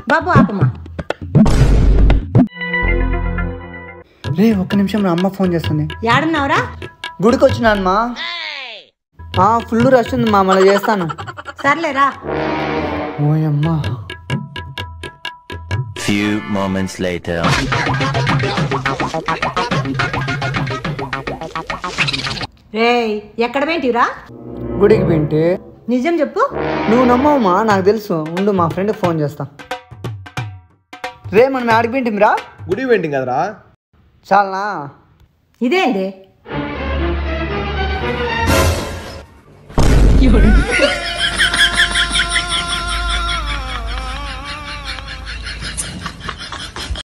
బాబు ఆపమ్మా రే ఒక్క నిమిషం నా అమ్మ ఫోన్ చేస్తుంది ఏడున్నావురా గుడికి వచ్చినాను మా ఫుల్ రష్ ఉంది మా మళ్ళీ చేస్తాను సర్లేరా ఓయమ్మా Few moments later. రేయ్ ఎక్కడ పోయింటివిరా గుడికి వింటే నిజం చెప్పు నువ్వు నమ్మవమ్మా నాకు తెలుసు ఉండు మా ఫ్రెండ్కి ఫోన్ చేస్తా రే మనం ఆడికి వింటిమిరా గుడి పెయింటింగ్ కదరా చాలనా ఇదేంది